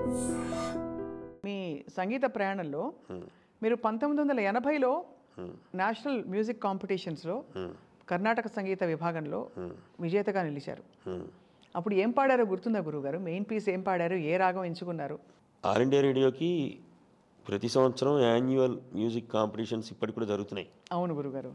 మీ సంగీత ప్రయాణంలో మీరు పంతొమ్మిది వందల ఎనభైలో నేషనల్ మ్యూజిక్ కాంపిటీషన్స్లో కర్ణాటక సంగీత విభాగంలో విజేతగా నిలిచారు అప్పుడు ఏం పాడారో గుర్తుందా గురువుగారు మెయిన్ పీస్ ఏం పాడారు ఏ రాగం ఎంచుకున్నారు ఆల్ ఇండియా రేడియోకి ప్రతి సంవత్సరం యాన్యువల్ మ్యూజిక్ కాంపిటీషన్స్ ఇప్పటికి కూడా జరుగుతున్నాయి అవును గురుగారు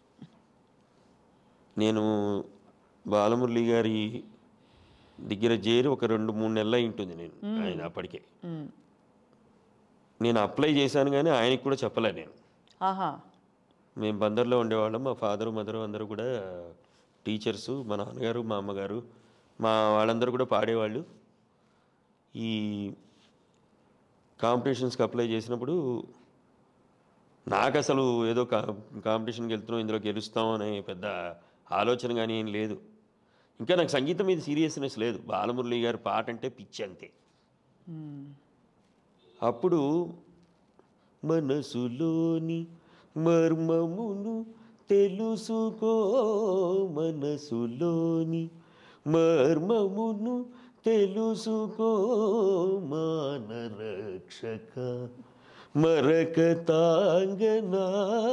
నేను బాలమురళి గారి దగ్గర చేరి ఒక రెండు మూడు నెలలు అయి ఉంటుంది నేను ఆయన అప్పటికే మ్మ్. నేను అప్లై చేశాను కానీ ఆయనకి కూడా చెప్పలే నేను ఆహా మేము బందర్లో ఉండేవాళ్ళం మా ఫాదరు మదరు అందరూ కూడా టీచర్సు మా నాన్నగారు మా అమ్మగారు మా వాళ్ళందరూ కూడా పాడేవాళ్ళు ఈ కాంపిటీషన్స్కి అప్లై చేసినప్పుడు నాకు అసలు ఏదో కా కాంపిటీషన్కి వెళ్తున్నాం ఇందులో గెలుస్తాం అనే పెద్ద ఆలోచన కానీ ఏం లేదు ఇంకా నాకు సంగీతం మీద సీరియస్నెస్ లేదు బాలమురళి గారి పాట అంటే పిచ్చి అంతే అప్పుడు మనసులోని మర్మమును తెలుసుకో మనసులోని మర్మమును తెలుసుకో మానరక్షక మరక తాంగనా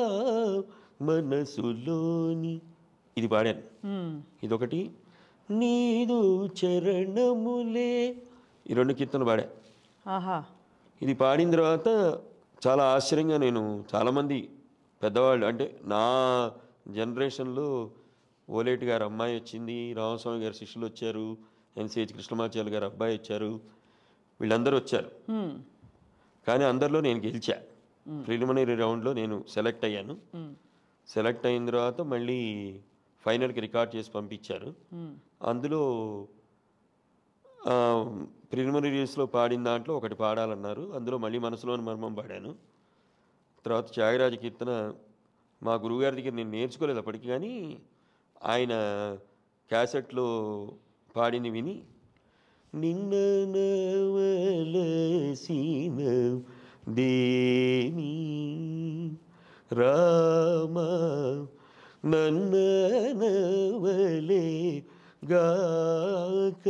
మనసులోని ఇది పాడాను మ్మ్. ఇదొకటి నీదు చరణములే ఈ రెండు కీర్తనలు పాడా ఆహా ఇది పాడిన తర్వాత చాలా ఆశ్చర్యంగా నేను చాలామంది పెద్దవాళ్ళు అంటే నా జనరేషన్లో ఓలేటి గారు అమ్మాయి వచ్చింది రామస్వామి గారి శిష్యులు వచ్చారు ఎన్సిహెచ్ కృష్ణమాచార్య గారు అబ్బాయి వచ్చారు వీళ్ళందరూ వచ్చారు మ్మ్. కానీ అందరిలో నేను గెలిచా ప్రిలిమినరీ రౌండ్లో నేను సెలెక్ట్ అయ్యాను మ్మ్. సెలెక్ట్ అయిన తర్వాత మళ్ళీ ఫైనల్కి రికార్డ్ చేసి పంపించారు మ్మ్. అందులో ప్రిలిమినరీస్లో పాడిన దాంట్లో ఒకటి పాడాలన్నారు అందులో మళ్ళీ మనసులోని మర్మం పాడాను తర్వాత త్యాగరాజ కీర్తన మా గురువుగారి దగ్గర నేను నేర్చుకోలేదు అప్పటికి కానీ ఆయన క్యాసెట్లో పాడింది విని నిన్న నవలసిన దేని రామ నన్న నవలే గాక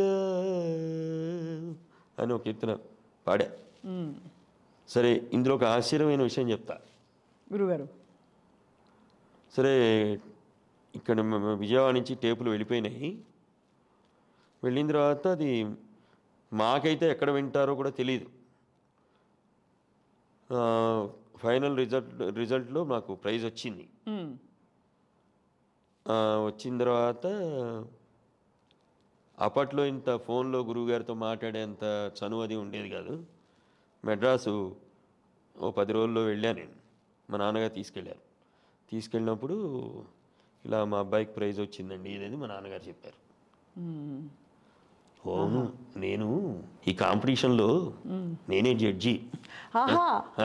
అని ఒక కీర్తన పాడా మ్మ్. సరే ఇందులో ఒక ఆశ్చర్యమైన విషయం చెప్తా గురుగారు సరే ఇక్కడ మ- విజయవాడ నుంచి టేపులు వెళ్ళిపోయినాయి వెళ్ళిన తర్వాత అది మాకైతే ఎక్కడ వింటారో కూడా తెలియదు ఆ, ఫైనల్ రిజల్ట్ రిజల్ట్లో నాకు ప్రైజ్ వచ్చింది మ్మ్. ఆ, వచ్చిన తర్వాత అప్పట్లో ఇంత ఫోన్లో గురువుగారితో మాట్లాడేంత చనువు అది ఉండేది కాదు మెడ్రాసు ఓ పది రోజుల్లో వెళ్ళాను నేను మా నాన్నగారు తీసుకెళ్ళారు తీసుకెళ్ళినప్పుడు ఇలా మా అబ్బాయికి ప్రైజ్ వచ్చిందండి ఇదేది మా నాన్నగారు చెప్పారు మ్మ్. అవును నేను ఈ కాంపిటీషన్లో నేనే జడ్జి ఆహా ఆ?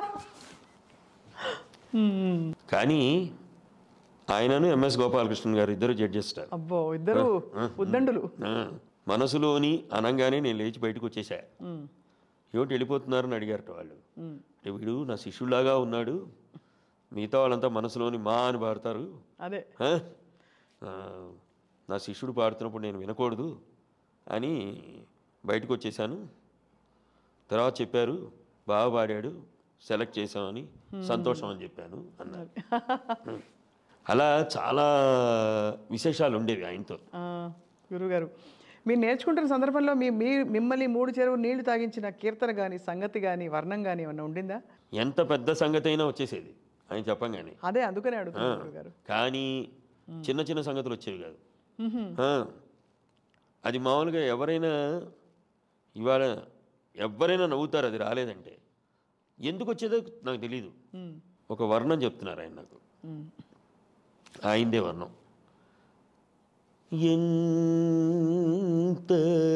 కానీ ఆయనను ఎంఎస్ గోపాలకృష్ణన్ గారు ఇద్దరు జడ్జెస్ అబ్బో ఇద్దరు ఉద్దండులు ఆ, మనసులోని అనంగానే నేను లేచి బయటకు వచ్చేసా మ్మ్. ఏమిటి వెళ్ళిపోతున్నారని అడిగారట వాళ్ళు మ్మ్. అంటే వీడు నా శిష్యులాగా ఉన్నాడు మిగతా వాళ్ళంతా మనసులోని మా అని పాడతారు అదే ఆ? ఆ, నా శిష్యుడు పాడుతున్నప్పుడు నేను వినకూడదు అని బయటకు వచ్చేసాను తర్వాత చెప్పారు బాగా పాడాడు సెలెక్ట్ చేసామని సంతోషం అని చెప్పాను అన్నారు అలా చాలా విశేషాలు ఉండేవి ఆయనతో ఆ, గురువుగారు మీరు నేర్చుకుంటున్న సందర్భంలో మీ మీ మిమ్మల్ని మూడు చెరువు నీళ్లు తాగించిన కీర్తన కానీ సంగతి కానీ వర్ణం కానీ ఏమన్నా ఉండిందా ఎంత పెద్ద సంగతి అయినా వచ్చేసేది ఆయన చెప్పంగానే అదే అందుకనే అడుగుతున్నాను గురుగారు కానీ చిన్న చిన్న సంగతులు వచ్చేవి కాదు మ్మ్హ్మ్. ఆ, అది మామూలుగా ఎవరైనా ఇవాళ ఎవరైనా నవ్వుతారు అది రాలేదంటే ఎందుకు వచ్చేదో నాకు తెలీదు మ్మ్. ఒక వర్ణం చెప్తున్నారు ఆయన నాకు మ్మ్. ఆయిందే వర్ణం ఎంత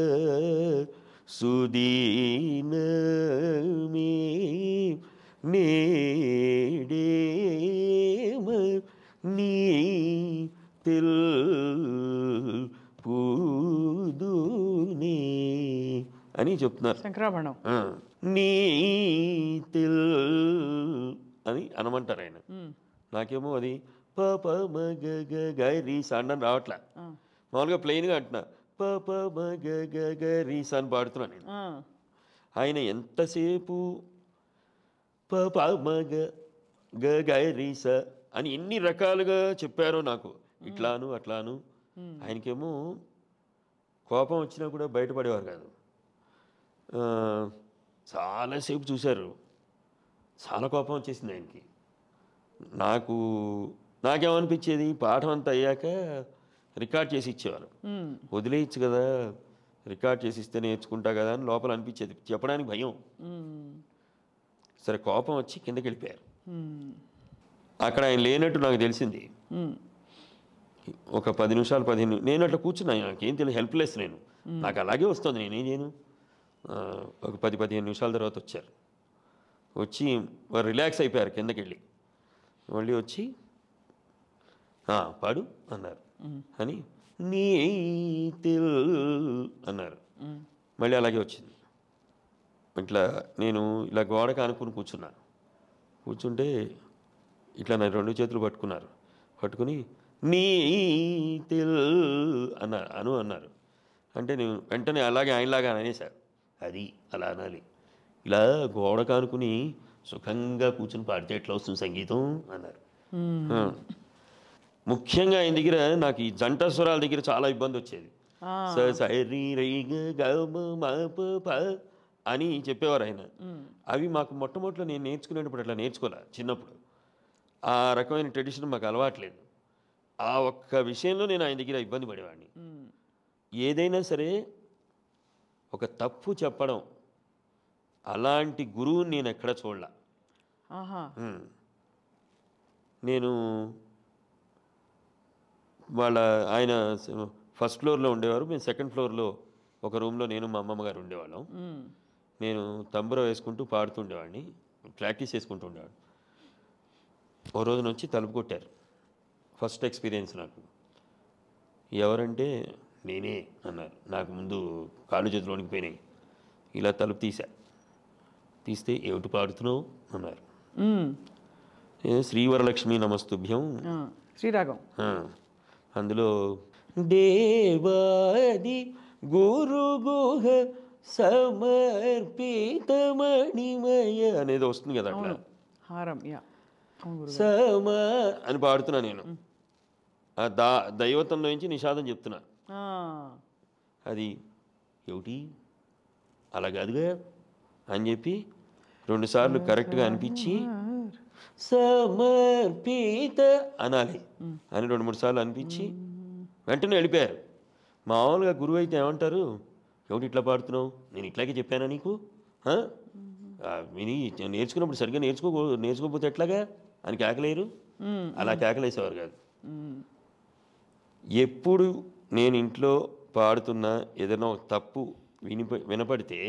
సుదీనమే నేడేమ నీ తెల్ పూదునే అని చెప్తున్నారు శంకరాభరణం ఆ, నీ తెల్ అని అనమంటారు ఆయన మ్మ్. నాకేమో అది ప ప మ గ గ గ రీ స అని రావట్లే ఆ. మామూలుగా ప్లెయిన్గా అంటున్నా ప ప మ గ గ గ రీ స అని పాడుతున్నా నేను ఆ. ఆయన ఎంతసేపు ప ప మ గ గ గ రి స అని ఎన్ని రకాలుగా చెప్పారో నాకు ఇట్లాను అట్లాను ఆయనకేమో కోపం వచ్చినా కూడా బయటపడేవారు కాదు ఆ, చాలాసేపు చూశారు చాలా కోపం వచ్చేసింది ఆయనకి నాకు నాకేమనిపించేది పాఠం అంతా అయ్యాక రికార్డ్ చేసి ఇచ్చేవారు మ్మ్. వదిలేయచ్చు కదా రికార్డ్ చేసి ఇస్తే నేర్చుకుంటా కదా అని లోపల అనిపించేది చెప్పడానికి భయం మ్మ్. సరే కోపం వచ్చి కిందకి వెళ్ళిపోయారు మ్మ్. అక్కడ ఆయన లేనట్టు నాకు తెలిసింది మ్మ్. ఒక పది నిమిషాలు పదిహేను నేను అట్లా కూర్చున్నాను నాకేం తెలియదు హెల్ప్లెస్ నేను నాకు అలాగే వస్తుంది నేనేం చేయను ఆ, ఒక పది పదిహేను నిమిషాల తర్వాత వచ్చారు వచ్చి వారు రిలాక్స్ అయిపోయారు కిందకి వెళ్ళి మళ్ళీ వచ్చి "ఆ, పాడు అన్నారు అని నీ తెల్ అన్నారు మ్మ్. మళ్ళీ అలాగే వచ్చింది ఇట్లా నేను ఇలా గోడకు అనుకుని కూర్చున్నా కూర్చుంటే ఇట్లా నా రెండు చేతులు పట్టుకున్నారు పట్టుకుని నీ తెల్ అన్నారు అను అన్నారు అంటే నేను వెంటనే అలాగే ఆయనలాగా అనేసారు అది అలా అనాలి ఇలా గోడకు అనుకుని సుఖంగా కూర్చుని పాడితే ఎట్లా వస్తుంది సంగీతం అన్నారు మ్మ్. ఆ. ముఖ్యంగా ఆయన దగ్గర నాకు ఈ జంట స్వరాల దగ్గర చాలా ఇబ్బంది వచ్చేది ఆ. స స రి రి గ గ మ మ ప ప అని చెప్పేవారు ఆయన మ్మ్. అవి మాకు మొట్టమొదటిలో నేను నేర్చుకునేటప్పుడు అట్లా నేర్చుకోలే చిన్నప్పుడు ఆ రకమైన ట్రెడిషన్ మాకు అలవాట్లేదు ఆ ఒక్క విషయంలో నేను ఆయన దగ్గర ఇబ్బంది పడేవాడిని మ్మ్. ఏదైనా సరే ఒక తప్పు చెప్పడం అలాంటి గురువుని నేను ఎక్కడ చూడలా ఆహా ఉమ్. నేను వాళ్ళ ఆయన ఫస్ట్ ఫ్లోర్లో ఉండేవారు మేము సెకండ్ ఫ్లోర్లో ఒక రూమ్లో నేను మా అమ్మమ్మ గారు ఉండేవాళ్ళం మ్మ్. నేను తంబుర వేసుకుంటూ పాడుతుండేవాడిని ప్రాక్టీస్ చేసుకుంటూ ఉండేవాడిని ఓ రోజున వచ్చి తలుపు కొట్టారు ఫస్ట్ ఎక్స్పీరియన్స్ నాకు ఎవరంటే నేనే అన్నారు నాకు ముందు కాళ్ళు చేతులు వణికిపోయినాయి ఇలా తలుపు తీసా తీస్తే ఏమిటి పాడుతున్నావు అన్నారు మ్మ్. ఏ శ్రీవరలక్ష్మి నమస్తుభ్యం ఆ. శ్రీరాగం ఆ, అందులో దేవాది గురు గుహ సమర్పితమణిమయ అనేది వస్తుంది కదా అట్లా అవును హారం యా అవును గురుగారు. సమ అని పాడుతున్నా నేను ఆ దా దైవతంలో నుంచి నిషాదం చెప్తున్నా ఆ. అది ఏమిటి అలా కాదుగా అని చెప్పి రెండుసార్లు కరెక్ట్గా అనిపించి సమర్పిత అనాలి అని రెండు మూడు సార్లు అనిపించి వెంటనే వెళ్ళిపోయారు మామూలుగా గురువు అయితే ఏమంటారు ఏమిటి ఇట్లా పాడుతున్నావు నేను ఇట్లాగే చెప్పానా నీకు ఆ? ఆ, విని నేర్చుకున్నప్పుడు సరిగ్గా నేర్చుకో నేర్చుకోకపోతే ఎట్లాగా అని కేకలేరు మ్మ్. అలా కేకలేసేవారు కాదు మ్మ్. ఎప్పుడు నేను ఇంట్లో పాడుతున్నా ఏదైనా ఒక తప్పు వినిప వినపడితే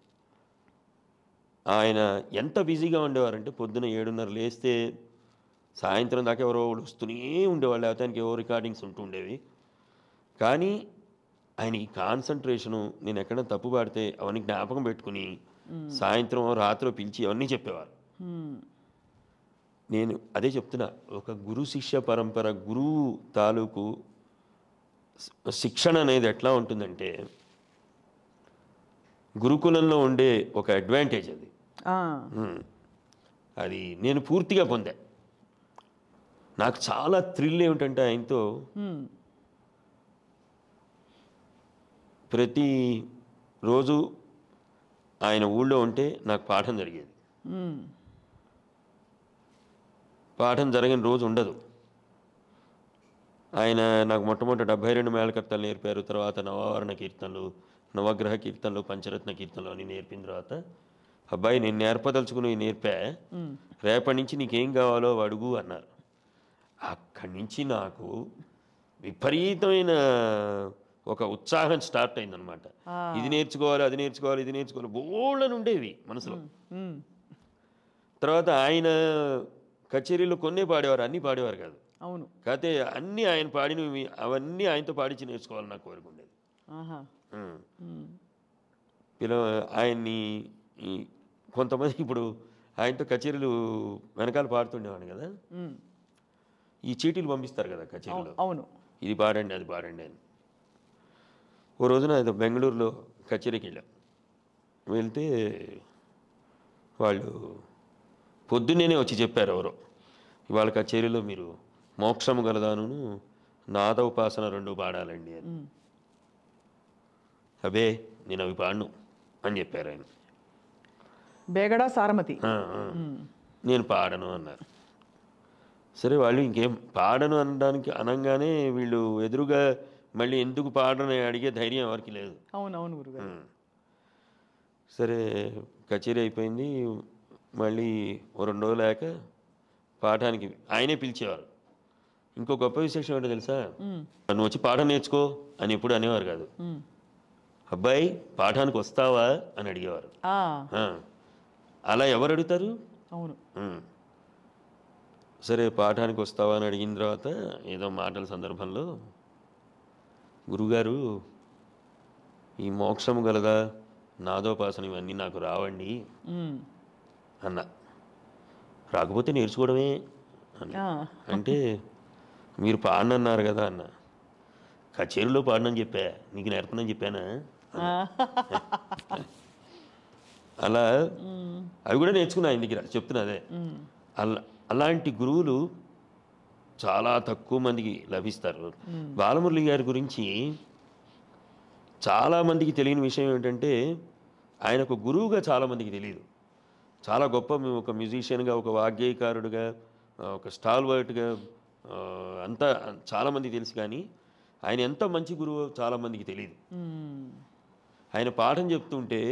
ఆయన ఎంత బిజీగా ఉండేవారంటే పొద్దున ఏడున్నర లేస్తే సాయంత్రం దాకా ఎవరో ఒకడు వస్తూనే ఉండేవాళ్ళు లేకపోతే ఆయనకి ఎవరో రికార్డింగ్స్ ఉంటూ ఉండేవి కానీ ఆయన ఈ కాన్సన్ట్రేషను నేను ఎక్కడైనా తప్పు పాడితే అవన్నీ జ్ఞాపకం పెట్టుకుని సాయంత్రం రాత్రి పిలిచి అవన్నీ చెప్పేవారు మ్మ్. నేను అదే చెప్తున్నా ఒక గురు శిష్య పరంపర గురువు తాలూకు శ- శిక్షణ అనేది ఎట్లా ఉంటుందంటే గురుకులంలో ఉండే ఒక అడ్వాంటేజ్ అది ఆ. ఉమ్. అది నేను పూర్తిగా పొందా నాకు చాలా థ్రిల్ ఏమిటంటే ఆయనతో మ్మ్. ప్రతి రోజు ఆయన ఊళ్ళో ఉంటే నాకు పాఠం జరిగేది మ్మ్. పాఠం జరగని రోజు ఉండదు ఆయన నాకు మొట్టమొదటి డెబ్బై రెండు మేళకర్తలు నేర్పారు తర్వాత నవావరణ కీర్తనలు నవగ్రహ కీర్తనలు పంచరత్న కీర్తనలు అని నేర్పిన తర్వాత అబ్బాయి నేను నేర్పదలుచుకుని నేర్పా మ్మ్. రేపటి నుంచి నీకేం కావాలో అడుగు అన్నారు అక్కడి నుంచి నాకు విపరీతమైన ఒక ఉత్సాహం స్టార్ట్ అయిందనమాట ఆ. ఇది నేర్చుకోవాలి అది నేర్చుకోవాలి ఇది నేర్చుకోవాలి బోళ్ళని ఉండేవి మనసులో మ్మ్. తర్వాత ఆయన కచేరీలో కొన్నే పాడేవారు అన్నీ పాడేవారు కాదు అవును కాకపోతే అన్నీ ఆయన పాడినవి అవన్నీ ఆయనతో పాడించి నేర్చుకోవాలని నాకు కోరిక ఉండేది ఆహా ఉం. మ్మ్. ఇలా ఆయన్ని ఈ కొంతమంది ఇప్పుడు ఆయనతో కచేరీలు వెనకాల పాడుతుండేవాడు కదా మ్మ్. ఈ చీటీలు పంపిస్తారు కదా కచేరీలో అవును ఇది పాడండి అది పాడండి అని ఓ రోజున ఏదో బెంగళూరులో కచేరీకి వెళ్ళాం వెళ్తే వాళ్ళు పొద్దున్నేనే వచ్చి చెప్పారు ఎవరో ఇవాళ కచేరీలో మీరు మోక్షము గలదాను నాదోపాసన రెండు పాడాలండి అని అబే నేను అవి పాడను అని చెప్పారు ఆయన బేగడ సారమతి ఆ, ఆ. నేను పాడను అన్నారు సరే వాళ్ళు ఇంకేం పాడను అనడానికి అనగానే వీళ్ళు ఎదురుగా మళ్ళీ ఎందుకు పాడని అడిగే ధైర్యం ఎవరికి లేదు అవును అవును గురుగారు ఉమ్. సరే కచేరీ అయిపోయింది మళ్ళీ ఓ రెండు రోజులు లేక పాఠానికి ఆయనే పిలిచేవారు ఇంకో గొప్ప విశేషం ఏంటో తెలుసా ఉమ్, నువ్వు వచ్చి పాఠం నేర్చుకో అని ఎప్పుడు అనేవారు కాదు ఉమ్. అబ్బాయి పాఠానికి వస్తావా అని అడిగేవారు ఆ, ఆ. అలా ఎవరు అడుగుతారు అవును ఉమ్. సరే పాఠానికి వస్తావా అని అడిగిన తర్వాత ఏదో మాటల సందర్భంలో గురుగారు ఈ మోక్షము గలదా నాదోపాసన ఇవన్నీ నాకు రావండి ఉమ్, అన్న రాకపోతే నేర్చుకోవడమే అన్న ఆ, అంటే మీరు పాడనన్నారు కదా అన్న కచేరీలో పాడనని చెప్పా నీకు నేర్పనని చెప్పానా ఆ, అలా ఉమ్, అవి కూడా నేర్చుకున్నా ఆయన దగ్గర చెప్తున్నా అదే ఉమ్, అలా అలాంటి గురువులు చాలా తక్కువ మందికి లభిస్తారు బాలమురళి గారి గురించి చాలామందికి తెలియని విషయం ఏంటంటే ఆయన ఒక గురువుగా చాలామందికి తెలియదు చాలా గొప్ప మ్యూ- ఒక మ్యూజిషియన్గా ఒక వాగ్గేయకారుడుగా ఆ, ఒక స్టాల్ వర్డ్గా అంతా చాలామందికి తెలుసు కానీ ఆయన ఎంత మంచి గురువు చాలామందికి తెలియదు ఉమ్. ఆయన పాఠం చెప్తుంటే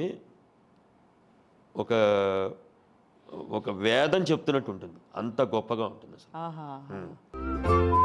ఒక ఒక వేదం చెప్తున్నట్టు ఉంటుంది అంత గొప్పగా ఉంటుంది అసలు ఆహా ఉమ్.